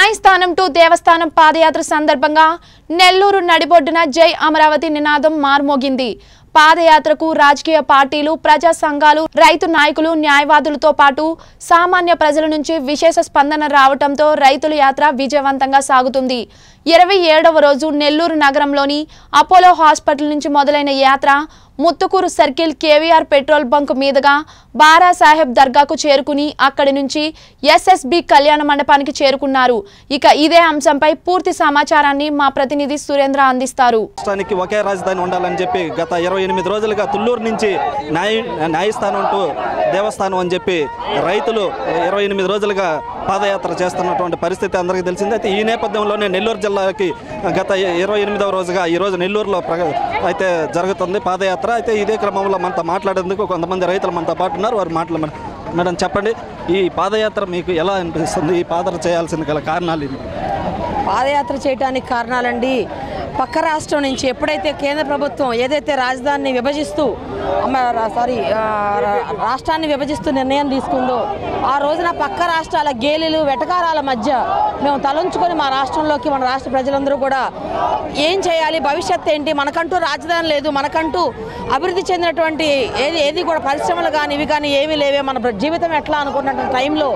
న్యాయస్థానం టు దేవస్థానం పాదయాత్ర సందర్భంగా నెల్లూరు నడిబొడ్డున జై అమరావతి నినాదం మార్మోగింది పాదయాత్రకు రాజకీయ పార్టీలు ప్రజా సంఘాలు రైతు నాయకులు న్యాయవాదులతో పాటు సామాన్య ప్రజల నుంచి విశేష స్పందన రావడంతో రైతుల యాత్ర విజయవంతంగా సాగుతుంది ఇరవై ఏడవ రోజు నెల్లూరు నగరంలోని అపోలో హాస్పిటల్ నుంచి మొదలైన యాత్ర Muthukuru circle KVR petrol bunk మీదుగా బారా సాహెబ్ దర్గాకు చేరుకుని అక్కడి నుంచి ఎస్ఎస్బి కళ్యాణ మండపానికి చేరుకున్నారు ఇక ఇదే అంశంపై పూర్తి సమాచారాన్ని మా ప్రతినిధి సురేంద్ర అందిస్తారు రాష్ట్రానికి ఒకే రాజధాని ఉండాలని చెప్పి గత ఇరవై ఎనిమిది రోజులుగా తుళ్ళూరు నుంచి న్యాయ న్యాయస్థానం టు దేవస్థానం అని చెప్పి రైతులు ఇరవై ఎనిమిది రోజులుగా పాదయాత్ర చేస్తున్నటువంటి పరిస్థితి అందరికీ తెలిసింది అయితే ఈ నేపథ్యంలోనే నెల్లూరు జిల్లాకి గత ఇరవై ఎనిమిదవ రోజుగా ఈ రోజు నెల్లూరులో ప్ర- అయితే జరుగుతుంది పాదయాత్ర అయితే ఇదే క్రమంలో మనతో మాట్లాడేందుకు కొంతమంది రైతులు మనతో పాటు ఉన్నారు వారు మాట్లాడ మేడం చెప్పండి ఈ పాదయాత్ర మీకు ఎలా అనిపిస్తుంది ఈ పాదయాత్ర చేయాల్సిన గల కారణాలు ఏంటి? పాదయాత్ర చేయడానికి కారణాలండి పక్క రాష్ట్రం నుంచి ఎప్పుడైతే కేంద్ర ప్రభుత్వం ఏదైతే రాజధానిని విభజిస్తూ అమ్మ, రా- సారీ ఆ, రా- రాష్ట్రాన్ని విభజిస్తూ నిర్ణయం తీసుకుందో ఆ రోజున పక్క రాష్ట్రాల గేలిలు వెటకారాల మధ్య మేము తలంచుకొని మా రాష్ట్రంలోకి మన రాష్ట్ర ప్రజలందరూ కూడా ఏం చేయాలి భవిష్యత్ ఏంటి మనకంటూ రాజధాని లేదు మనకంటూ అభివృద్ధి చెందినటువంటి ఏది ఏది కూడా పరిశ్రమలు కానీ ఇవి కానీ ఏమీ లేవే మన జీవితం ఎట్లా అనుకున్నటువంటి టైంలో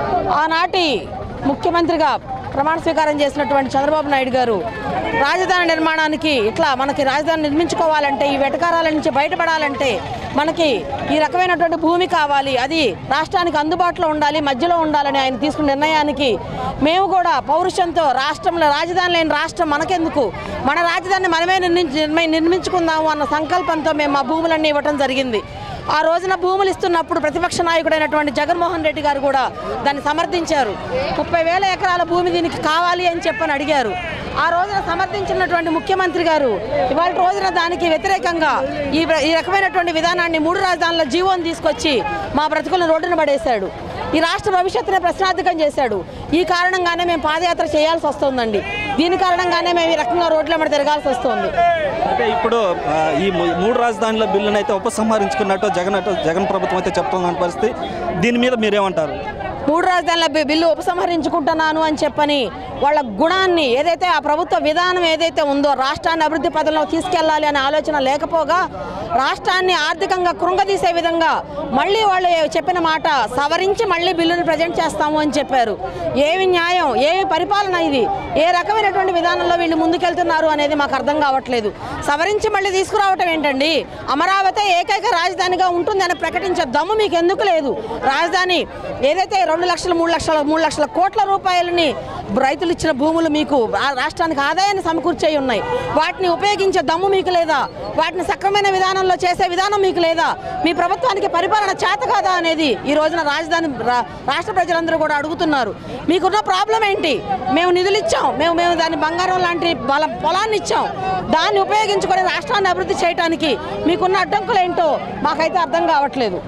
ఆనాటి ముఖ్యమంత్రిగా ప్రమాణ స్వీకారం చేసినటువంటి చంద్రబాబు నాయుడు గారు రాజధాని నిర్మాణానికి ఇట్లా మనకి రాజధాని నిర్మించుకోవాలంటే ఈ వెటకారాల నుంచి బయటపడాలంటే మనకి ఈ రకమైనటువంటి భూమి కావాలి అది రాష్ట్రానికి అందుబాటులో ఉండాలి మధ్యలో ఉండాలని ఆయన తీసుకున్న నిర్ణయానికి మేము కూడా పౌరుషంతో రాష్ట్రంలో రాజధాని లేని రాష్ట్రం మనకెందుకు మన రాజధానిని మనమే నిర్మించి నిర్మి- నిర్మించుకుందాము అన్న సంకల్పంతో మేము మా భూములన్నీ ఇవ్వటం జరిగింది ఆ రోజున భూములు ఇస్తున్నప్పుడు ప్రతిపక్ష నాయకుడైనటువంటి జగన్మోహన్ రెడ్డి గారు కూడా దాన్ని సమర్థించారు ముప్పై వేల ఎకరాల భూమి దీనికి కావాలి అని చెప్పని అడిగారు ఆ రోజున సమర్థించినటువంటి ముఖ్యమంత్రి గారు ఇవాళ రోజున దానికి వ్యతిరేకంగా ఈ ప్ర- ఈ రకమైనటువంటి విధానాన్ని మూడు రాజధానుల జీవోని తీసుకొచ్చి మా బ్రతుకులను రోడ్డున పడేశాడు ఈ రాష్ట్ర భవిష్యత్తునే ప్రశ్నార్థకం చేశాడు ఈ కారణంగానే మేము పాదయాత్ర చేయాల్సి వస్తుందండి దీని కారణంగానే మేము ఈ రకంగా రోడ్ల మీద తిరగాల్సి వస్తుంది అంటే ఇప్పుడు ఆ, ఈ మూ- మూడు రాజధానుల బిల్లును అయితే ఉపసంహరించుకున్నట్టు జగన్ అటు జగన్ ప్రభుత్వం అయితే చెప్తున్న పరిస్థితి దీని మీద మీరేమంటారు మూడు రాజధానుల బి- బిల్లు ఉపసంహరించుకుంటున్నాను అని చెప్పని వాళ్ళ గుణాన్ని ఏదైతే ఆ ప్రభుత్వ విధానం ఏదైతే ఉందో రాష్ట్రాన్ని అభివృద్ధి పదంలో తీసుకెళ్లాలి అనే ఆలోచన లేకపోగా రాష్ట్రాన్ని ఆర్థికంగా కృంగదీసే విధంగా మళ్ళీ వాళ్ళు చెప్పిన మాట సవరించి మళ్ళీ బిల్లును ప్రజెంట్ చేస్తాము అని చెప్పారు ఏమి న్యాయం ఏమి పరిపాలన ఇది ఏ రకమైనటువంటి విధానంలో వీళ్ళు ముందుకెళ్తున్నారు అనేది మాకు అర్థం కావట్లేదు సవరించి మళ్ళీ తీసుకురావటం ఏంటండి అమరావతి ఏకైక రాజధానిగా ఉంటుందని ప్రకటించే దమ్ము మీకు ఎందుకు లేదు రాజధాని ఏదైతే రెండు లక్షల మూడు లక్షల మూడు లక్షల కోట్ల రూపాయలని రైతులు ఇచ్చిన భూములు మీకు రా- రాష్ట్రానికి ఆదాయాన్ని సమకూర్చే ఉన్నాయి వాటిని ఉపయోగించే దమ్ము మీకు లేదా వాటిని సక్రమైన విధానంలో చేసే విధానం మీకు లేదా మీ ప్రభుత్వానికి పరిపాలన చేత కాదా అనేది ఈ రోజున రాజధాని రా- రాష్ట్ర ప్రజలందరూ కూడా అడుగుతున్నారు మీకున్న ప్రాబ్లం ఏంటి మేము నిధులు ఇచ్చాం మేము మేము దాన్ని బంగారం లాంటి బల పొలాన్ని ఇచ్చాం దాన్ని ఉపయోగించుకొని రాష్ట్రాన్ని అభివృద్ధి చేయడానికి మీకున్న అడ్డంకులు ఏంటో మాకైతే అర్థం కావట్లేదు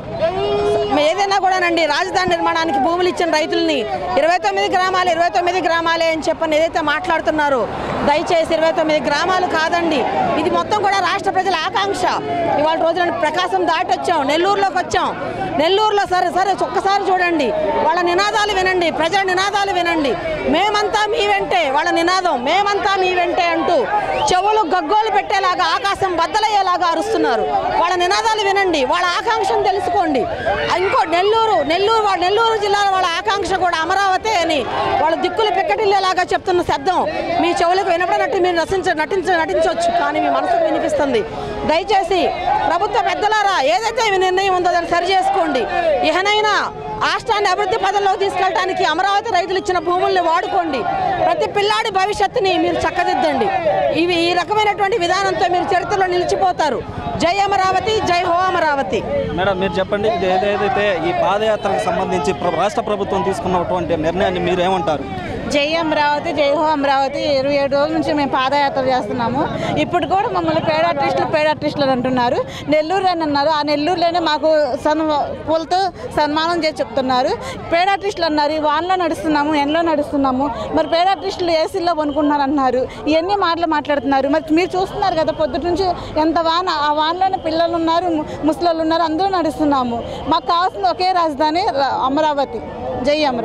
ఏదైనా కూడానండి రాజధాని నిర్మాణానికి భూములు ఇచ్చిన రైతుల్ని ఇరవై తొమ్మిది గ్రామాలు ఇరవై తొమ్మిది గ్రామాలే అని చెప్పని ఏదైతే మాట్లాడుతున్నారో దయచేసి ఇరవై తొమ్మిది గ్రామాలు కాదండి ఇది మొత్తం కూడా రాష్ట్ర ప్రజల ఆకాంక్ష ఇవాళ రోజున ప్రకాశం దాటి వచ్చాం నెల్లూరులోకి వచ్చాం నెల్లూరులో సరే సరే ఒక్కసారి చూడండి వాళ్ళ నినాదాలు వినండి ప్రజల నినాదాలు వినండి మేమంతా మీ వెంటే వాళ్ళ నినాదం మేమంతా మీ వెంటే అంటూ చెవులు గగ్గోలు పెట్టేలాగా ఆకాశం బద్దలయ్యేలాగా అరుస్తున్నారు వాళ్ళ నినాదాలు వినండి వాళ్ళ ఆకాంక్షను తెలుసుకోండి ఇంకో నెల్లూరు నెల్లూరు వాళ్ళ నెల్లూరు జిల్లాలో వాళ్ళ ఆకాంక్ష కూడా అమరావతి అని వాళ్ళ దిక్కులు పిక్కటిల్లేలాగా చెప్తున్న శబ్దం మీ చెవులకు వినపడినట్టు మీరు నటించ నటించ నటించవచ్చు కానీ మీ మనసుకు వినిపిస్తుంది దయచేసి ప్రభుత్వ పెద్దలారా ఏదైతే మీ నిర్ణయం ఉందో దాన్ని సరి చేసుకోండి ఇహనైనా రాష్ట్రాన్ని అభివృద్ధి పదంలోకి తీసుకెళ్ళడానికి అమరావతి రైతులు ఇచ్చిన భూముల్ని వాడుకోండి ప్రతి పిల్లాడి భవిష్యత్తుని మీరు చక్కదిద్దండి ఇవి ఈ రకమైనటువంటి విధానంతో మీరు చరిత్రలో నిలిచిపోతారు జై అమరావతి జై హో అమరావతి మేడం మీరు చెప్పండి ఇది ఏదైతే ఈ పాదయాత్రకు సంబంధించి ప్ర- రాష్ట్ర ప్రభుత్వం తీసుకున్నటువంటి నిర్ణయాన్ని మీరు ఏమంటారు జై అమరావతి జై హో అమరావతి ఇరవై ఏడు రోజుల నుంచి మేము పాదయాత్ర చేస్తున్నాము ఇప్పుడు కూడా మమ్మల్ని పేడ ఆర్టిస్టులు పేడ ఆర్టిస్టులు అని అంటున్నారు నెల్లూరు అని అన్నారు ఆ నెల్లూరులోనే మాకు సన్ పూలతో సన్మానం చేసి చెప్తున్నారు పేడ ఆర్టిస్టులు అన్నారు ఈ వాన్లో నడుస్తున్నాము ఎండలో నడుస్తున్నాము మరి పేడ ఆర్టిస్టులు ఏసీలో కొనుక్కుంటున్నారు అంటున్నారు ఇవన్నీ మాటలు మాట్లాడుతున్నారు మరి మీరు చూస్తున్నారు కదా పొద్దుట నుంచి ఎంత వాన ఆ వానలోనే పిల్లలు ఉన్నారు ము- ముసలోళ్ళు ఉన్నారు అందరూ నడుస్తున్నాము మాకు కావాల్సింది ఒకే రాజధాని రా- అమరావతి జై అమరావతి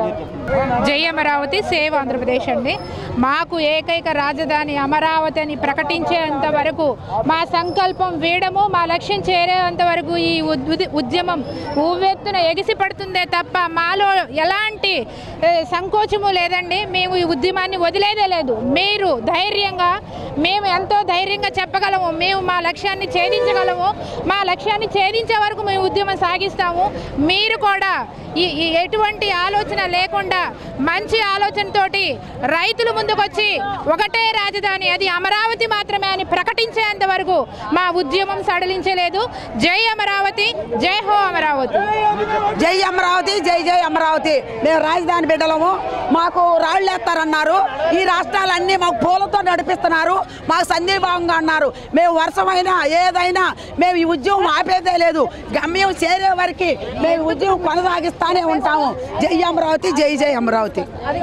జై అమరావతి సేవ్ ఆంధ్రప్రదేశ్ అండి మాకు ఏకైక రాజధాని అమరావతి అని ప్రకటించేంత వరకు మా సంకల్పం వీడము మా లక్ష్యం చేరేంత వరకు ఈ ఉద్- ఉద్- ఉద్యమం ఉవ్వెత్తున ఎగిసి పడుతుందే తప్ప మాలో ఎలాంటి ఏ, సంకోచము లేదండి మేము ఈ ఉద్యమాన్ని వదిలేదే లేదు మీరు ధైర్యంగా మేము ఎంతో ధైర్యంగా చెప్పగలము మేము మా లక్ష్యాన్ని ఛేదించగలము మా లక్ష్యాన్ని ఛేదించే వరకు మేము ఉద్యమం సాగిస్తాము మీరు కూడా ఈ ఈ ఎటువంటి ఆలోచన లేకుండా మంచి ఆలోచనతోటి రైతులు ముందుకొచ్చి ఒకటే రాజధాని అది అమరావతి మాత్రమే అని ప్రకటించేంత వరకు మా ఉద్యమం సడలించలేదు జై అమరావతి జై హో అమరావతి జై అమరావతి జై జై అమరావతి మేము రాజధాని బిడ్డలము మాకు రాళ్ళు వేస్తారన్నారు ఈ రాష్ట్రాలన్నీ మాకు పూలతో నడిపిస్తున్నారు మాకు సందీభావంగా అన్నారు మేము వర్షమైనా ఏదైనా మేము ఈ ఉద్యమం ఆపేదే లేదు గమ్యం చేరే వరకు మేము ఈ ఉద్యమం కొనసాగిస్తానే ఉంటాము జై అమరావతి జై జై అమరావతి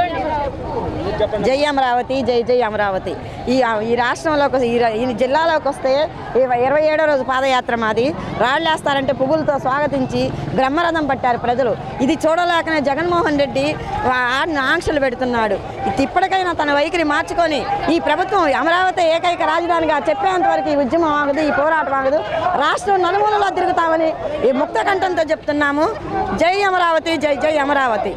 జై అమరావతి జై జై అమరావతి ఈ ఈ రాష్ట్రంలోకి ఈ రా- ఈ జిల్లాలోకి వస్తే ఇవ- ఇరవై ఏడో రోజు పాదయాత్ర మాది రాళ్ళేస్తారంటే పువ్వులతో స్వాగతించి బ్రహ్మరథం పట్టారు ప్రజలు ఇది చూడలేకనే జగన్మోహన్ రెడ్డి వా- ఆడిని ఆంక్షలు పెడుతున్నాడు ఇది ఇప్పటికైనా తన వైఖరి మార్చుకొని ఈ ప్రభుత్వం అమరావతి ఏకైక రాజధానిగా చెప్పేంత వరకు ఈ ఉద్యమం ఆగదు ఈ పోరాటం ఆగదు రాష్ట్రం నలుమూలలో తిరుగుతామని ఈ ముక్త కంఠంతో చెప్తున్నాము జై అమరావతి జై జై అమరావతి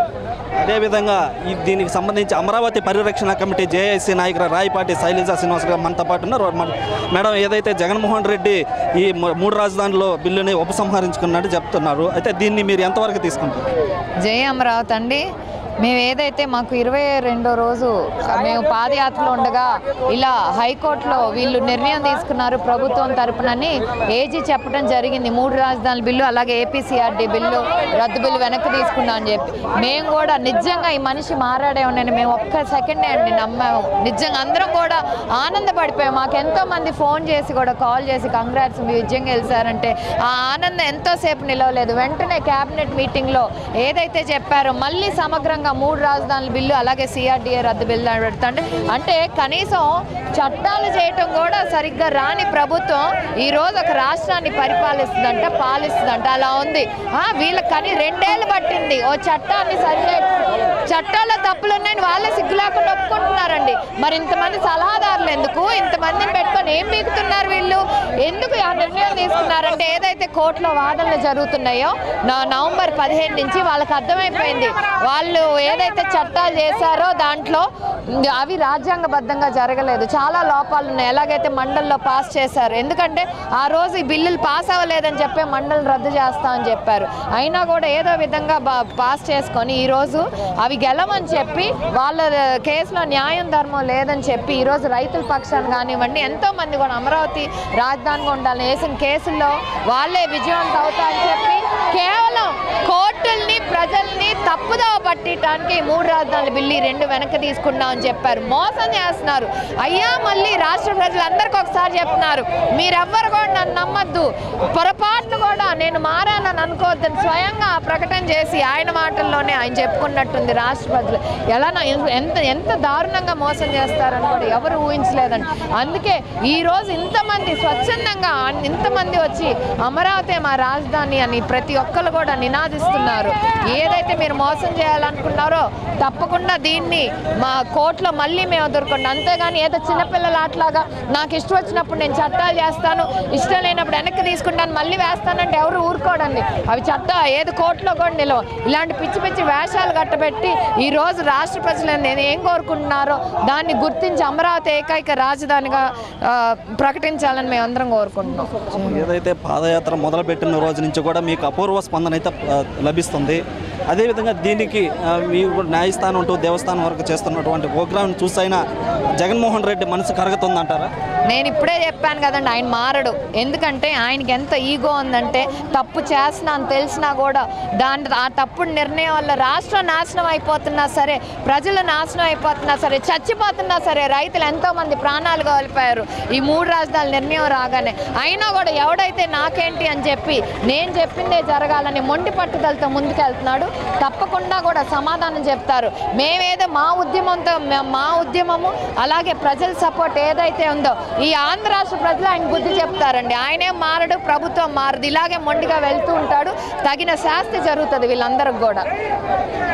అదేవిధంగా ఈ దీనికి సంబంధించి అమరావతి పరిరక్షణ కమిటీ జేఐసీ నాయకులు రాయపాటి శైలజ శ్రీనివాస్ గారు మనతో పాటు ఉన్నారు మన- మేడం ఏదైతే జగన్మోహన్ రెడ్డి ఈ ము- మూడు రాజధానుల బిల్లుని ఉపసంహరించుకున్నట్టు చెప్తున్నారు అయితే దీన్ని మీరు ఎంతవరకు తీసుకుంటారు జై అమరావతి అండి మేము ఏదైతే మాకు ఇరవై రెండో రోజు మేము పాదయాత్రలో ఉండగా ఇలా హైకోర్టులో వీళ్ళు నిర్ణయం తీసుకున్నారు ప్రభుత్వం తరపునని ఏజీ చెప్పడం జరిగింది మూడు రాజధానుల బిల్లు అలాగే ఏపీసీఆర్డీ బిల్లు రద్దు బిల్లు వెనక్కి తీసుకున్నాం అని చెప్పి మేము కూడా నిజంగా ఈ మనిషి మారాడే ఉన్నాను మేము ఒక్క సెకండే అండి నమ్మాము నిజంగా అందరం కూడా ఆనందపడిపోయాం మాకు ఎంతో మంది ఫోన్ చేసి కూడా కాల్ చేసి కంగ్రాట్స్ మీ విజయం గెలిచారంటే ఆ ఆనందం ఎంతోసేపు నిలవలేదు వెంటనే క్యాబినెట్ మీటింగ్లో ఏదైతే చెప్పారో మళ్ళీ సమగ్రంగా మూడు రాజధానుల బిల్లు అలాగే సిఆర్డీఏ రద్దు బిల్లు అని పెడుతుంటే అంటే కనీసం చట్టాలు చేయటం కూడా సరిగ్గా రాని ప్రభుత్వం ఈ రోజు ఒక రాష్ట్రాన్ని పరిపాలిస్తుందంట పాలిస్తుందంట అలా ఉంది ఆ, వీళ్ళకి కానీ రెండేళ్ళు పట్టింది ఓ చట్టాన్ని సరిగ్గా చట్టాల్లో తప్పులు ఉన్నాయని వాళ్ళే సిగ్గు లేకుండా ఒప్పుకుంటున్నారండి మరి ఇంతమంది సలహాదారులు ఎందుకు ఇంతమందిని పెట్టుకొని ఏం బీగుతున్నారు వీళ్ళు ఎందుకు ఆ నిర్ణయం తీసుకున్నారంటే ఏదైతే కోర్టులో వాదనలు జరుగుతున్నాయో నా- నవంబర్ పదిహేను నుంచి వాళ్ళకి అర్థమైపోయింది వాళ్ళు ఏదైతే చట్టాలు చేశారో దాంట్లో అవి రాజ్యాంగబద్ధంగా జరగలేదు చాలా లోపాలు ఉన్నాయి ఎలాగైతే మండలిలో పాస్ చేశారు ఎందుకంటే ఆ రోజు ఈ బిల్లులు పాస్ అవ్వలేదని చెప్పి మండలి రద్దు చేస్తా అని చెప్పారు అయినా కూడా ఏదో విధంగా బా- పాస్ చేసుకొని ఈరోజు అవి గెలవని చెప్పి వాళ్ళ కేసులో న్యాయం ధర్మం లేదని చెప్పి ఈరోజు రైతుల పక్షాన్ని కానివ్వండి ఎంతో మంది కూడా అమరావతి రాజధానిగా ఉండాలని వేసిన కేసుల్లో వాళ్ళే విజయవంతం అవుతా అని చెప్పి కేవలం కోర్టుల్ని ప్రజల్ని తప్పుదోవ పట్టడానికి ఈ మూడు రాజధానుల బిల్లు ఈ రెండు వెనక్కి తీసుకున్నామని చెప్పారు మోసం చేస్తున్నారు అయ్యా మళ్ళీ రాష్ట్ర ప్రజలందరికీ ఒకసారి చెప్తున్నారు మీరెవ్వరు కూడా నన్ను నమ్మద్దు పొరపాటును కూడా నేను మారానని అనుకోవద్దని స్వయంగా ఆ ప్రకటన చేసి ఆయన మాటల్లోనే ఆయన చెప్పుకున్నట్టుంది రాష్ట్ర ప్రజలు ఎలా నా- ఎంత ఎంత దారుణంగా మోసం చేస్తారని కూడా ఎవరు ఊహించలేదండి అందుకే ఈ రోజు ఇంతమంది స్వచ్ఛందంగా అన్- ఇంతమంది వచ్చి అమరావతి మా రాజధాని అని ప్రతి ఒక్కరు కూడా నినాదిస్తున్నారు ఏదైతే మీరు మోసం చేయాలనుకున్నారో తప్పకుండా దీన్ని మా కోర్టులో మళ్ళీ మేము ఎదుర్కొండి అంతేగాని ఏదో చిన్నపిల్లల ఆటలాగా నాకు ఇష్టం వచ్చినప్పుడు నేను చట్టాలు చేస్తాను ఇష్టం లేనప్పుడు వెనక్కి తీసుకుంటాను మళ్ళీ వేస్తానంటే ఎవరు ఊరుకోడండి అవి చట్ట ఏది కోర్టులో కూడా నిలవ ఇలాంటి పిచ్చి పిచ్చి వేషాలు కట్టబెట్టి ఈ రోజు రాష్ట్ర ప్రజలు నేను ఏం కోరుకుంటున్నారో దాన్ని గుర్తించి అమరావతి ఏకైక రాజధానిగా ఆ, ప్రకటించాలని మేము అందరం కోరుకుంటున్నాం ఏదైతే పాదయాత్ర మొదలుపెట్టిన రోజు నుంచి కూడా మీకు అపూర్వ స్పందన అయితే ఆ, లభిస్తుంది అదేవిధంగా దీనికి ఆ, మీరు కూడా న్యాయస్థానం అంటూ దేవస్థానం వరకు చేస్తున్నటువంటి ప్రోగ్రామ్ చూసైనా జగన్మోహన్ రెడ్డి మనసు కరగతుందంటారా నేను ఇప్పుడే చెప్పాను కదండి ఆయన మారడు ఎందుకంటే ఆయనకి ఎంత ఈగో ఉందంటే తప్పు చేస్తున్నా అని తెలిసినా కూడా దాని ఆ తప్పుడు నిర్ణయం వల్ల రాష్ట్రం నాశనం అయిపోతున్నా సరే ప్రజలు నాశనం అయిపోతున్నా సరే చచ్చిపోతున్నా సరే రైతులు ఎంతో మంది ప్రాణాలు కోల్పోయారు ఈ మూడు రాజధానుల నిర్ణయం రాగానే అయినా కూడా ఎవడైతే నాకేంటి అని చెప్పి నేను చెప్పిందే జరగాలని మొండి పట్టుదలతో ముందుకెళ్తున్నాడు తప్పకుండా కూడా సమాధానం చెప్తారు మేమేదో మా ఉద్యమంతో మే- మా ఉద్యమము అలాగే ప్రజల సపోర్ట్ ఏదైతే ఉందో ఈ ఆంధ్ర రాష్ట్ర ప్రజలు ఆయన బుద్ధి చెప్తారండి ఆయనే మారడు ప్రభుత్వం మారదు ఇలాగే మొండిగా వెళ్తూ ఉంటాడు తగిన శాస్తి జరుగుతుంది వీళ్ళందరికి కూడా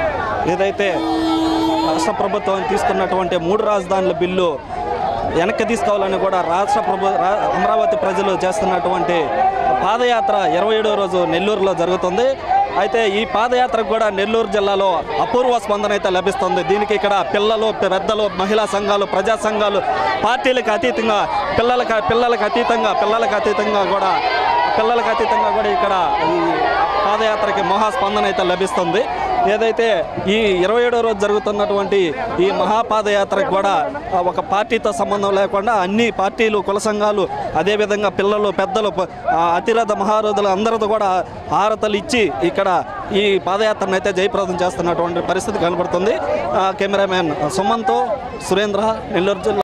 ఏదైతే రాష్ట్ర ప్రభుత్వం తీసుకున్నటువంటి మూడు రాజధానుల బిల్లు వెనక్కి తీసుకోవాలని కూడా రాష్ట్ర ప్రభు రా- అమరావతి ప్రజలు చేస్తున్నటువంటి పాదయాత్ర ఇరవై ఏడో రోజు నెల్లూరులో జరుగుతుంది అయితే ఈ పాదయాత్రకు కూడా నెల్లూరు జిల్లాలో అపూర్వ స్పందన అయితే లభిస్తుంది దీనికి ఇక్కడ పిల్లలు పెద్దలు మహిళా సంఘాలు ప్రజా సంఘాలు పార్టీలకు అతీతంగా పిల్లలకు పిల్లలకు అతీతంగా పిల్లలకు అతీతంగా కూడా పిల్లలకు అతీతంగా కూడా ఇక్కడ ఈ పాదయాత్రకి మహాస్పందన అయితే లభిస్తుంది ఏదైతే ఈ ఇరవై ఏడో రోజు జరుగుతున్నటువంటి ఈ మహాపాదయాత్రకు కూడా ఆ, ఒక పార్టీతో సంబంధం లేకుండా అన్ని పార్టీలు కుల సంఘాలు అదేవిధంగా పిల్లలు పెద్దలు ప- ఆ, అతిరథ మహారథులు అందరితో కూడా హారతలు ఇచ్చి ఇక్కడ ఈ పాదయాత్రను అయితే జయప్రదం చేస్తున్నటువంటి పరిస్థితి కనబడుతుంది ఆ, కెమెరామెన్ సుమన్తో సురేంద్ర నెల్లూరు జిల్లా